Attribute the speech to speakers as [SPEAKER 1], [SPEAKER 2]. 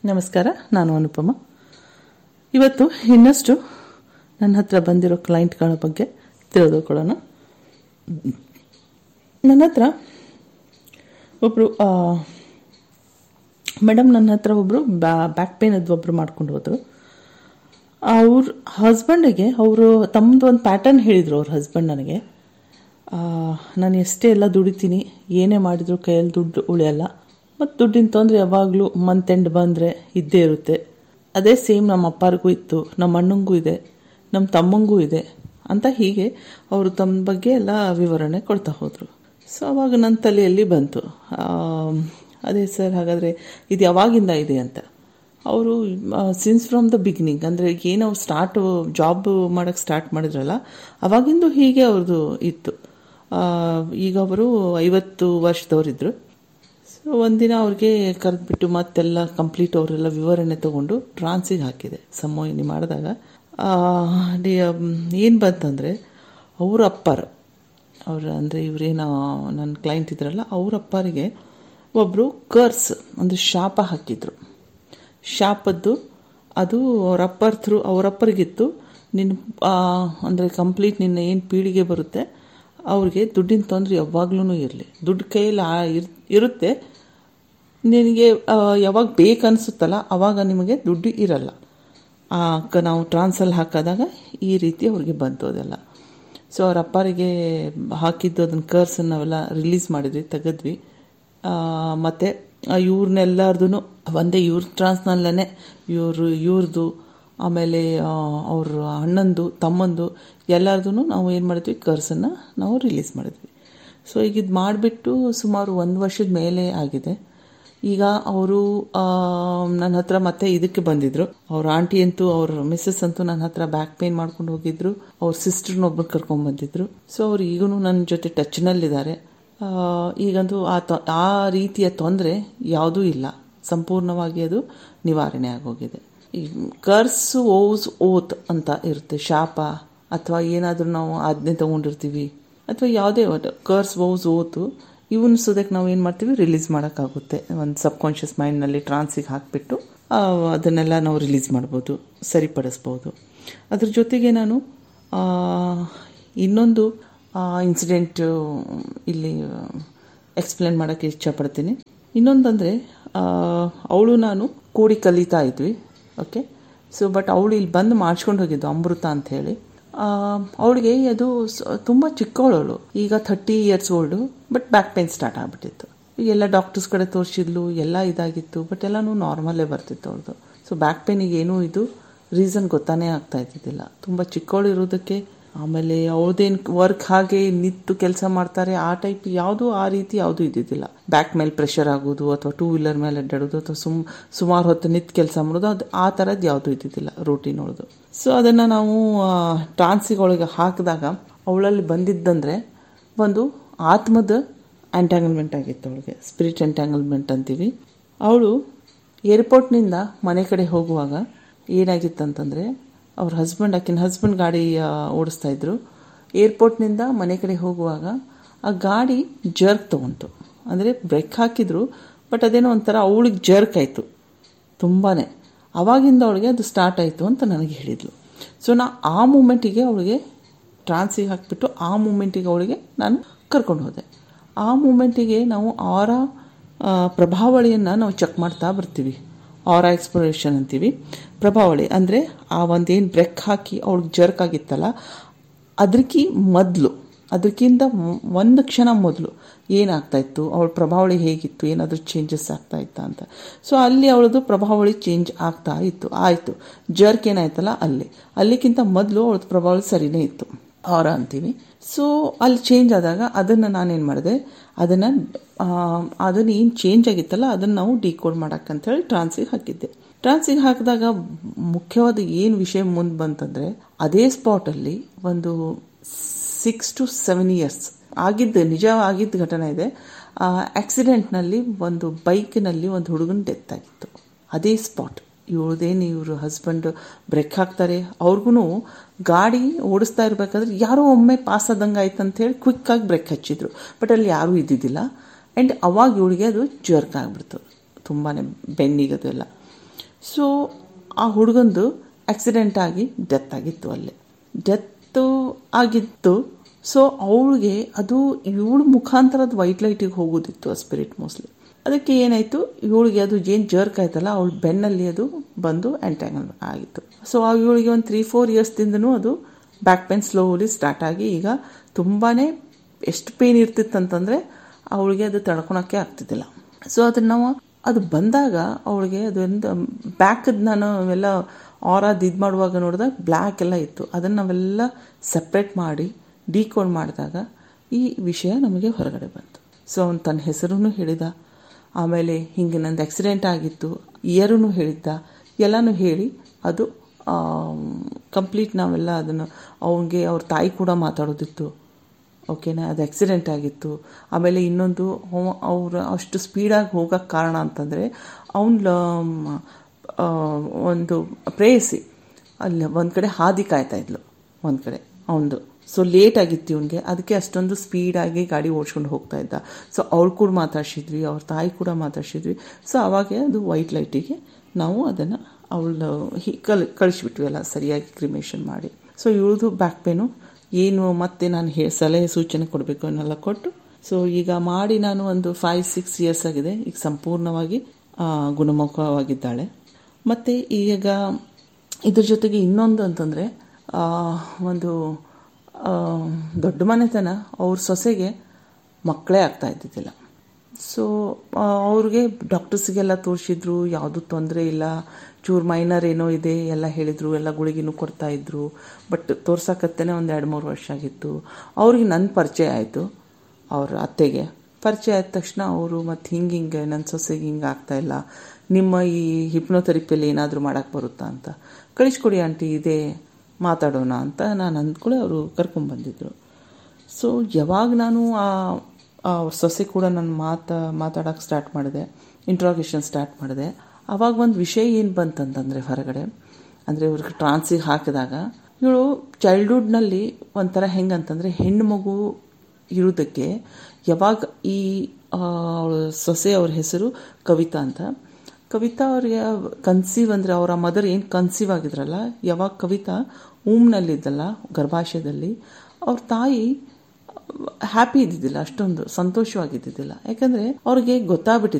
[SPEAKER 1] ನಮಸ್ಕಾರ ನಾನು ಅನುಪಮ ಇವತ್ತು ಇನ್ನಷ್ಟು ನನ್ನ ಹತ್ರ ಬಂದಿರೋ ಕ್ಲೈಂಟ್ಗಳ ಬಗ್ಗೆ ತಿಳಿದುಕೊಳ್ಳೋಣ ನನ್ನ ಹತ್ರ ಒಬ್ಬರು ಮೇಡಮ್ ನನ್ನ ಹತ್ರ ಒಬ್ಬರು ಬ್ಯಾಕ್ ಪೇನದ್ದು ಒಬ್ಬರು ಮಾಡ್ಕೊಂಡು ಹೋದರು ಅವ್ರ ಹಸ್ಬೆಂಡಿಗೆ ಅವರು ತಮ್ಮದು ಒಂದು ಪ್ಯಾಟರ್ನ್ ಹೇಳಿದರು ಅವ್ರ ಹಸ್ಬೆಂಡ್ ನನಗೆ ಆ, ನಾನು ಎಷ್ಟೇ ಎಲ್ಲ ದುಡಿತೀನಿ ಏನೇ ಮಾಡಿದ್ರು ಕೈಯಲ್ಲಿ ದುಡ್ಡು ಉಳಿಯಲ್ಲ ಮತ್ತು ದುಡ್ಡಿನ ತೊಂದರೆ ಯಾವಾಗಲೂ ಮಂತ್ ಎಂಡ್ ಬಂದರೆ ಇದ್ದೇ ಇರುತ್ತೆ ಅದೇ ಸೇಮ್ ನಮ್ಮ ಅಪ್ಪರಿಗೂ ಇತ್ತು ನಮ್ಮ ಅಣ್ಣಂಗೂ ಇದೆ ನಮ್ಮ ತಮ್ಮಂಗೂ ಇದೆ ಅಂತ ಹೀಗೆ ಅವರು ತಮ್ಮ ಬಗ್ಗೆ ಎಲ್ಲ ವಿವರಣೆ ಕೊಡ್ತಾ ಹೋದರು ಸೊ ಅವಾಗ ನನ್ನ ತಲೆಯಲ್ಲಿ ಬಂತು ಆ, ಅದೇ ಸರ್ ಹಾಗಾದರೆ ಇದು ಯಾವಾಗಿಂದ ಇದೆ ಅಂತ ಅವರು ಸಿನ್ಸ್ ಫ್ರಮ್ ದ ಬಿಗಿನಿಂಗ್ ಅಂದರೆ ಏನು ಅವ್ರು ಸ್ಟಾರ್ಟ್ ಜಾಬ್ ಮಾಡೋಕ್ಕೆ ಸ್ಟಾರ್ಟ್ ಮಾಡಿದ್ರಲ್ಲ ಅವಾಗಿಂದು ಹೀಗೆ ಅವ್ರದ್ದು ಇತ್ತು ಆ, ಈಗ ಅವರು ಐವತ್ತು ವರ್ಷದವರಿದ್ದರು ಸೊ ಒಂದಿನ ಅವ್ರಿಗೆ ಕರೆದ್ಬಿಟ್ಟು ಮತ್ತೆಲ್ಲ ಕಂಪ್ಲೀಟ್ ಅವರೆಲ್ಲ ವಿವರಣೆ ತಗೊಂಡು ಟ್ರಾನ್ಸಿಗೆ ಹಾಕಿದೆ ಸಮೋಹಿನಿ ಮಾಡಿದಾಗ ಏನು ಬಂತಂದರೆ ಅವ್ರ ಅಪ್ಪರ ಅವ್ರ ಅಂದರೆ ಇವರೇನೋ ನನ್ನ ಕ್ಲೈಂಟ್ ಇದ್ರಲ್ಲ ಅವ್ರ ಅಪ್ಪರಿಗೆ ಒಬ್ಬರು ಕರ್ಸ್ ಅಂದರೆ ಶಾಪ ಹಾಕಿದ್ರು ಶಾಪದ್ದು ಅದು ಅವ್ರ ಅಪ್ಪರ ಥ್ರೂ ಅವ್ರ ಅಪ್ಪರಿಗಿತ್ತು ನಿನ್ನ ಅಂದರೆ ಕಂಪ್ಲೀಟ್ ನಿನ್ನ ಏನು ಪೀಳಿಗೆ ಬರುತ್ತೆ ಅವ್ರಿಗೆ ದುಡ್ಡಿನ ತೊಂದರೆ ಯಾವಾಗ್ಲೂ ಇರಲಿ ದುಡ್ಡು ಕೈಯಲ್ಲಿ ಆ ಇರ್ ಇರುತ್ತೆ ನಿನಗೆ ಆ, ಯಾವಾಗ ಬೇಕನ್ಸುತ್ತಲ್ಲ ಅವಾಗ ನಿಮಗೆ ದುಡ್ಡು ಇರಲ್ಲ ಆ, ಕ- ನಾವು ಟ್ರಾನ್ಸಲ್ಲಿ ಹಾಕಿದಾಗ ಈ ರೀತಿ ಅವ್ರಿಗೆ ಬಂತು ಅದೆಲ್ಲ ಸೊ ಅವ್ರ ಅಪ್ಪರಿಗೆ ಹಾಕಿದ್ದು ಅದನ್ನ ಕರ್ಸನ್ನು ನಾವೆಲ್ಲ ರಿಲೀಸ್ ಮಾಡಿದ್ವಿ ತೆಗೆದ್ವಿ ಆ, ಮತ್ತೆ ಇವ್ರನ್ನೆಲ್ಲಾರ್ದು ಒಂದೇ ಇವ್ರ ಟ್ರಾನ್ಸ್ನಲ್ಲೇ ಇವರು ಇವ್ರದ್ದು ಆಮೇಲೆ ಆ, ಅವ್ರ ಅಣ್ಣಂದು ತಮ್ಮಂದು ಎಲ್ಲರದು ನಾವು ಏನು ಮಾಡಿದ್ವಿ ಕರ್ಸನ್ನು ನಾವು ರಿಲೀಸ್ ಮಾಡಿದ್ವಿ ಸೊ ಈಗ ಇದು ಮಾಡಿಬಿಟ್ಟು ಸುಮಾರು ಒಂದು ವರ್ಷದ ಮೇಲೆ ಆಗಿದೆ ಈಗ ಅವರು ನನ್ನ ಹತ್ರ ಮತ್ತೆ ಇದಕ್ಕೆ ಬಂದಿದ್ರು ಅವ್ರ ಆಂಟಿ ಅಂತೂ ಅವ್ರ ಮಿಸ್ಸಸ್ ಅಂತೂ ನನ್ನ ಹತ್ರ ಬ್ಯಾಕ್ ಪೇನ್ ಮಾಡ್ಕೊಂಡು ಹೋಗಿದ್ರು ಅವ್ರ ಸಿಸ್ಟರ್ನೊಬ್ಬರು ಕರ್ಕೊಂಡ್ ಬಂದಿದ್ರು ಸೊ ಅವ್ರು ಈಗೂ ನನ್ನ ಜೊತೆ ಟಚ್ನಲ್ಲಿದ್ದಾರೆ ಆ, ಈಗಂತೂ ಆ ತೊ ಆ ರೀತಿಯ ತೊಂದರೆ ಯಾವುದೂ ಇಲ್ಲ ಸಂಪೂರ್ಣವಾಗಿ ಅದು ನಿವಾರಣೆ ಆಗೋಗಿದೆ ಈ ಕರ್ಸ್ ಓಸ್ ಓತ್ ಅಂತ ಇರುತ್ತೆ ಶಾಪ ಅಥವಾ ಏನಾದರೂ ನಾವು ಆಜ್ಞೆ ತಗೊಂಡಿರ್ತೀವಿ ಅಥವಾ ಯಾವುದೇ ಕರ್ಸ್ ಓಸ್ ಓತು ಇವನ್ ಸುದಕ್ಕೆ ನಾವು ಏನು ಮಾಡ್ತೀವಿ ರಿಲೀಸ್ ಮಾಡೋಕ್ಕಾಗುತ್ತೆ ಒಂದು ಸಬ್ಕಾನ್ಷಿಯಸ್ ಮೈಂಡ್ನಲ್ಲಿ ಟ್ರಾನ್ಸಿಗೆ ಹಾಕಿಬಿಟ್ಟು ಅದನ್ನೆಲ್ಲ ನಾವು ರಿಲೀಸ್ ಮಾಡ್ಬೋದು ಸರಿಪಡಿಸ್ಬೋದು ಅದ್ರ ಜೊತೆಗೆ ನಾನು ಆ, ಇನ್ನೊಂದು ಇನ್ಸಿಡೆಂಟ್ ಇಲ್ಲಿ ಎಕ್ಸ್ಪ್ಲೇನ್ ಮಾಡೋಕ್ಕೆ ಇಷ್ಟಪಡ್ತೀನಿ ಇನ್ನೊಂದಂದರೆ ಅವಳು ನಾನು ಕೂಡಿ ಕಲಿತಾ ಇದ್ವಿ ಓಕೆ ಸೊ ಬಟ್ ಅವಳು ಇಲ್ಲಿ ಬಂದು ಮಾಡಿಸ್ಕೊಂಡು ಹೋಗಿದ್ದು ಅಮೃತ ಅಂತ ಹೇಳಿ ಅವಳಿಗೆ ಅದು ಸ- ತುಂಬ ಚಿಕ್ಕವಳವಳು ಈಗ thirty years old but back pain start ಆಗಿಬಿಟ್ಟಿತ್ತು ಎಲ್ಲ ಡಾಕ್ಟರ್ಸ್ ಕಡೆ ತೋರಿಸಿದ್ಲು ಎಲ್ಲ ಇದಾಗಿತ್ತು ಬಟ್ ಎಲ್ಲನೂ ನಾರ್ಮಲ್ಲೇ ಬರ್ತಿತ್ತು ಅವ್ರದ್ದು ಸೊ ಬ್ಯಾಕ್ ಪೇನಿಗೆ ಏನೂ ಇದು ರೀಸನ್ ಗೊತ್ತಾನೇ ಆಗ್ತಾ ಇದ್ದಿದ್ದಿಲ್ಲ ತುಂಬ ಚಿಕ್ಕವಳು ಇರೋದಕ್ಕೆ ಆಮೇಲೆ ಅವ್ರದ್ದೇನು ವರ್ಕ್ ಹಾಗೆ ನಿಂತು ಕೆಲಸ ಮಾಡ್ತಾರೆ ಆ ಟೈಪ್ ಯಾವುದು ಆ ರೀತಿ ಯಾವುದು ಇದ್ದಿದ್ದಿಲ್ಲ ಬ್ಯಾಕ್ ಮೇಲೆ ಪ್ರೆಷರ್ ಆಗೋದು ಅಥವಾ ಟೂ ವೀಲರ್ ಮೇಲೆ ಅಡ್ಡಾಡೋದು ಅಥವಾ ಸುಮ್ ಸುಮಾರು ಹೊತ್ತು ನಿಂತು ಕೆಲಸ ಮಾಡೋದು ಅದು ಆ ಥರದ್ದು ಯಾವುದು ಇದ್ದಿದ್ದಿಲ್ಲ ರೂಟೀನ್ ಅವಳದು ಸೊ ಅದನ್ನು ನಾವು ಟ್ರಾನ್ಸಿಗೊಳಗೆ ಹಾಕಿದಾಗ ಅವಳಲ್ಲಿ ಬಂದಿದ್ದಂದರೆ ಒಂದು ಆತ್ಮದ ಎಂಟ್ಯಾಂಗಲ್ಮೆಂಟ್ ಆಗಿತ್ತು ಅವಳಿಗೆ ಸ್ಪಿರಿಟ್ ಎಂಟ್ಯಾಂಗಲ್ಮೆಂಟ್ ಅಂತೀವಿ ಅವಳು ಏರ್ಪೋರ್ಟ್ನಿಂದ ಮನೆ ಕಡೆ ಹೋಗುವಾಗ ಏನಾಗಿತ್ತಂತಂದರೆ ಅವ್ರ ಹಸ್ಬೆಂಡ್ ಆಕಿನ ಹಸ್ಬೆಂಡ್ ಗಾಡಿ ಆ, ಓಡಿಸ್ತಾ ಇದ್ರು ಏರ್ಪೋರ್ಟ್ನಿಂದ ಮನೆ ಕಡೆ ಹೋಗುವಾಗ ಆ ಗಾಡಿ ಜರ್ಕ್ ತೊಗೊಂತು ಅಂದರೆ ಬ್ರೇಕ್ ಹಾಕಿದ್ರು ಬಟ್ ಅದೇನೋ ಒಂಥರ ಅವಳಿಗೆ ಜರ್ಕ್ ಆಯಿತು ತುಂಬಾ ಅವಾಗಿಂದ ಅವಳಿಗೆ ಅದು ಸ್ಟಾರ್ಟ್ ಆಯಿತು ಅಂತ ನನಗೆ ಹೇಳಿದ್ಲು ಸೊ ನಾ ಆ ಮೂಮೆಂಟಿಗೆ ಅವಳಿಗೆ ಟ್ರಾನ್ಸಿಗೆ ಹಾಕಿಬಿಟ್ಟು ಆ ಮೂಮೆಂಟಿಗೆ ಅವಳಿಗೆ ನಾನು ಕರ್ಕೊಂಡು ಹೋದೆ ಆ ಮೂಮೆಂಟಿಗೆ ನಾವು ಆರ ಪ್ರಭಾವಳಿಯನ್ನು ನಾವು ಚೆಕ್ ಮಾಡ್ತಾ ಬರ್ತೀವಿ ಆರ ಎಕ್ಸ್ಪ್ಲೋರೇಷನ್ ಅಂತೀವಿ ಪ್ರಭಾವಳಿ ಅಂದರೆ ಆ ಒಂದೇನು ಬ್ರೆಕ್ ಹಾಕಿ ಅವಳಿಗೆ ಜರ್ಕ್ ಆಗಿತ್ತಲ್ಲ ಅದಕ್ಕೆ ಮೊದಲು ಅದಕ್ಕಿಂತ ಮ್- ಒಂದು ಕ್ಷಣ ಮೊದಲು ಏನಾಗ್ತಾ ಇತ್ತು ಅವಳ ಪ್ರಭಾವಳಿ ಹೇಗಿತ್ತು ಏನಾದರೂ ಚೇಂಜಸ್ ಆಗ್ತಾ ಇತ್ತಾ ಅಂತ ಸೊ ಅಲ್ಲಿ ಅವಳದು ಪ್ರಭಾವಳಿ ಚೇಂಜ್ ಆಗ್ತಾ ಇತ್ತು ಆಯಿತು ಜರ್ಕ್ ಏನಾಯ್ತಲ್ಲ ಅಲ್ಲಿ ಅಲ್ಲಿಗಿಂತ ಮೊದಲು ಅವಳದು ಪ್ರಭಾವಳಿ ಸರಿನೇ ಇತ್ತು ಆರ ಅಂತೀವಿ ಸೊ ಅಲ್ಲಿ ಚೇಂಜ್ ಆದಾಗ ಅದನ್ನು ನಾನೇನು ಮಾಡಿದೆ ಅದನ್ನು ಅದನ್ನು ಏನು ಚೇಂಜ್ ಆಗಿತ್ತಲ್ಲ ಅದನ್ನು ನಾವು ಡಿಕೋಡ್ ಹೇಳಿ ಟ್ರಾನ್ಸಿಗೆ ಹಾಕಿದ್ದೆ ಟ್ರಾನ್ಸಿಗೆ ಹಾಕಿದಾಗ ಮುಖ್ಯವಾದ ಏನು ವಿಷಯ ಮುಂದೆ ಬಂತಂದರೆ ಅದೇ ಸ್ಪಾಟಲ್ಲಿ ಒಂದು ಸಿಕ್ಸ್ ಟು ಸೆವೆನ್ ಇಯರ್ಸ್ ಆಗಿದ್ದು ನಿಜ ಆಗಿದ್ದ ಘಟನೆ ಇದೆ ಆಕ್ಸಿಡೆಂಟ್ನಲ್ಲಿ ಒಂದು ಬೈಕ್ನಲ್ಲಿ ಒಂದು ಹುಡುಗನ ಡೆತ್ ಆಗಿತ್ತು ಅದೇ ಸ್ಪಾಟ್ ಇವಳದೇನು ಇವರು ಹಸ್ಬೆಂಡ್ ಬ್ರೇಕ್ ಹಾಕ್ತಾರೆ ಅವ್ರಿಗೂ ಗಾಡಿ ಓಡಿಸ್ತಾ ಇರಬೇಕಾದ್ರೆ ಯಾರೋ ಒಮ್ಮೆ ಪಾಸ್ ಆದಂಗೆ ಆಯ್ತು ಅಂತ ಹೇಳಿ ಕ್ವಿಕ್ಕಾಗಿ ಬ್ರೇಕ್ ಹಚ್ಚಿದ್ರು ಬಟ್ ಅಲ್ಲಿ ಯಾರೂ ಇದ್ದಿದ್ದಿಲ್ಲ ಆ್ಯಂಡ್ ಅವಾಗ ಇವಳಿಗೆ ಅದು ಜರ್ಕ್ ಆಗಿಬಿಡ್ತು ತುಂಬಾ ಬೆನ್ನಿಗದೆಲ್ಲ ಸೊ ಆ ಹುಡುಗಂದು ಆಕ್ಸಿಡೆಂಟ್ ಆಗಿ ಡೆತ್ ಆಗಿತ್ತು ಅಲ್ಲಿ ಡೆತ್ತು ಆಗಿತ್ತು ಸೊ ಅವಳಿಗೆ ಅದು ಇವಳು ಮುಖಾಂತರದ ವೈಟ್ ಲೈಟಿಗೆ ಹೋಗೋದಿತ್ತು ಆ ಸ್ಪಿರಿಟ್ ಮೋಸ್ಟ್ಲಿ ಅದಕ್ಕೆ ಏನಾಯಿತು ಇವಳಿಗೆ ಅದು ಏನು ಜರ್ಕ್ ಆಯ್ತಲ್ಲ ಅವಳ ಬೆನ್ನಲ್ಲಿ ಅದು ಬಂದು ಎಂಟ್ಯಾಂಗಲ್ ಆಗಿತ್ತು ಸೊ ಇವಳಿಗೆ ಒಂದು ತ್ರೀ ಫೋರ್ ಇಯರ್ಸ್ದಿಂದನೂ ಅದು ಬ್ಯಾಕ್ ಪೇನ್ ಸ್ಲೋಲಿ ಸ್ಟಾರ್ಟ್ ಆಗಿ ಈಗ ತುಂಬಾ ಎಷ್ಟು ಪೇನ್ ಇರ್ತಿತ್ತಂತಂದರೆ ಅವಳಿಗೆ ಅದು ತಡ್ಕೊಳಕ್ಕೆ ಆಗ್ತಿದ್ದಿಲ್ಲ ಸೊ ಅದನ್ನ ನಾವು ಅದು ಬಂದಾಗ ಅವಳಿಗೆ ಅದೊಂದು ಬ್ಯಾಕದ್ ನಾನು ಎಲ್ಲ ಆರಾದ್ ಇದು ಮಾಡುವಾಗ ನೋಡಿದಾಗ ಬ್ಲ್ಯಾಕ್ ಎಲ್ಲ ಇತ್ತು ಅದನ್ನು ನಾವೆಲ್ಲ ಸಪ್ರೇಟ್ ಮಾಡಿ ಡಿಕೋಡ್ ಮಾಡಿದಾಗ ಈ ವಿಷಯ ನಮಗೆ ಹೊರಗಡೆ ಬಂತು ಸೊ ಅವನು ತನ್ನ ಹೆಸರೂ ಹೇಳಿದ ಆಮೇಲೆ ಹಿಂಗೆ ನಂದು ಆಕ್ಸಿಡೆಂಟ್ ಆಗಿತ್ತು ಇಯರೂ ಹೇಳಿದ್ದ ಎಲ್ಲನೂ ಹೇಳಿ ಅದು ಕಂಪ್ಲೀಟ್ ನಾವೆಲ್ಲ ಅದನ್ನು ಅವನಿಗೆ ಅವ್ರ ತಾಯಿ ಕೂಡ ಮಾತಾಡೋದಿತ್ತು ಓಕೆನಾ ಅದು ಆಕ್ಸಿಡೆಂಟ್ ಆಗಿತ್ತು ಆಮೇಲೆ ಇನ್ನೊಂದು ಅವರು ಅಷ್ಟು ಸ್ಪೀಡಾಗಿ ಹೋಗೋಕ್ಕೆ ಕಾರಣ ಅಂತಂದರೆ ಅವನ ಒಂದು ಪ್ರೇಯಸಿ ಅಲ್ಲಿ ಒಂದು ಕಡೆ ಹಾದಿ ಕಾಯ್ತಾ ಇದ್ಲು ಒಂದು ಕಡೆ ಅವನದು ಸೊ ಲೇಟ್ ಆಗಿತ್ತು ಇವನಿಗೆ ಅದಕ್ಕೆ ಅಷ್ಟೊಂದು ಸ್ಪೀಡಾಗಿ ಗಾಡಿ ಓಡಿಸ್ಕೊಂಡು ಹೋಗ್ತಾ ಇದ್ದ ಸೊ ಅವ್ರು ಕೂಡ ಮಾತಾಡ್ಸಿದ್ವಿ ಅವ್ರ ತಾಯಿ ಕೂಡ ಮಾತಾಡ್ಸಿದ್ವಿ ಸೊ ಅವಾಗೆ ಅದು ವೈಟ್ ಲೈಟಿಗೆ ನಾವು ಅದನ್ನು ಅವಳು ಹಿ ಕಲ್ ಕಳಿಸ್ಬಿಟ್ವಿ ಎಲ್ಲ ಸರಿಯಾಗಿ ಕ್ರಿಮೇಷನ್ ಮಾಡಿ ಸೊ ಇವಳದು ಬ್ಯಾಕ್ ಪೇನು ಏನು ಮತ್ತೆ ನಾನು ಹೇ ಸಲಹೆ ಸೂಚನೆ ಕೊಡಬೇಕು ಅನ್ನೆಲ್ಲ ಕೊಟ್ಟು ಸೊ ಈಗ ಮಾಡಿ ನಾನು ಒಂದು ಫೈವ್ ಸಿಕ್ಸ್ ಇಯರ್ಸ್ ಆಗಿದೆ ಈಗ ಸಂಪೂರ್ಣವಾಗಿ ಗುಣಮುಖವಾಗಿದ್ದಾಳೆ ಮತ್ತು ಈಗ ಇದ್ರ ಜೊತೆಗೆ ಇನ್ನೊಂದು ಅಂತಂದರೆ ಒಂದು ದೊಡ್ಡ ಮನೆತನ ಅವ್ರ ಸೊಸೆಗೆ ಮಕ್ಕಳೇ ಆಗ್ತಾ ಇದ್ದಿದ್ದಿಲ್ಲ ಸೊ ಅವ್ರಿಗೆ ಡಾಕ್ಟರ್ಸ್ಗೆಲ್ಲ ತೋರಿಸಿದ್ರು ಯಾವುದೂ ತೊಂದರೆ ಇಲ್ಲ ಚೂರು ಮೈನರ್ ಏನೋ ಇದೆ ಎಲ್ಲ ಹೇಳಿದರು ಎಲ್ಲ ಗುಳಿಗಿನೂ ಕೊಡ್ತಾ ಇದ್ರು ಬಟ್ ತೋರ್ಸಕತ್ತೇನೆ ಒಂದು ಎರಡು ಮೂರು ವರ್ಷ ಆಗಿತ್ತು ಅವ್ರಿಗೆ ನನ್ನ ಪರಿಚಯ ಆಯಿತು ಅವ್ರ ಅತ್ತೆಗೆ ಪರಿಚಯ ಆದ ತಕ್ಷಣ ಅವರು ಮತ್ತು ಹಿಂಗೆ ಹಿಂಗೆ ನನ್ನ ಸೊಸೆಗೆ ಹಿಂಗೆ ಆಗ್ತಾ ಇಲ್ಲ ನಿಮ್ಮ ಈ ಹಿಪ್ನೋಥೆರಪಿಯಲ್ಲಿ ಏನಾದರೂ ಮಾಡೋಕ್ಕೆ ಬರುತ್ತಾ ಅಂತ ಕಳಿಸ್ಕೊಡಿ ಆಂಟಿ ಇದೆ ಮಾತಾಡೋಣ ಅಂತ ನಾನು ಅಂದ್ಕೊಳ್ಳಿ ಅವರು ಕರ್ಕೊಂಡ್ಬಂದಿದ್ರು ಸೊ ಯಾವಾಗ ನಾನು ಆ ಅವ್ರ ಸೊಸೆ ಕೂಡ ನಾನು ಮಾತಾ ಮಾತಾಡೋಕ್ಕೆ ಸ್ಟಾರ್ಟ್ ಮಾಡಿದೆ ಇಂಟ್ರಾಗೇಷನ್ ಸ್ಟಾರ್ಟ್ ಮಾಡಿದೆ ಆವಾಗ ಒಂದು ವಿಷಯ ಏನು ಬಂತಂತಂದರೆ ಹೊರಗಡೆ ಅಂದರೆ ಇವ್ರಿಗೆ ಟ್ರಾನ್ಸಿಗೆ ಹಾಕಿದಾಗ ಇವಳು ಚೈಲ್ಡ್ಹುಡ್ನಲ್ಲಿ ಒಂಥರ ಹೆಂಗಂತಂದರೆ ಹೆಣ್ಣು ಮಗು ಇರೋದಕ್ಕೆ ಯಾವಾಗ ಈ ಅವಳ ಸೊಸೆ ಅವ್ರ ಹೆಸರು ಕವಿತಾ ಅಂತ ಕವಿತಾ ಅವ್ರಿಗೆ ಕನ್ಸೀವ್ ಅಂದರೆ ಅವರ ಮದರ್ ಏನು ಕನ್ಸೀವ್ ಆಗಿದ್ರಲ್ಲ ಯಾವಾಗ ಕವಿತಾ ಊಮ್ನಲ್ಲಿದ್ದಲ್ಲ ಗರ್ಭಾಶಯದಲ್ಲಿ ಅವ್ರ ತಾಯಿ ಹ್ಯಾಪಿ ಇದ್ದಿದ್ದಿಲ್ಲ ಅಷ್ಟೊಂದು ಸಂತೋಷವಾಗಿದ್ದಿದ್ದಿಲ್ಲ ಯಾಕಂದರೆ ಅವ್ರಿಗೆ ಗೊತ್ತಾಗ್ಬಿಟ್ಟಿತ್ತು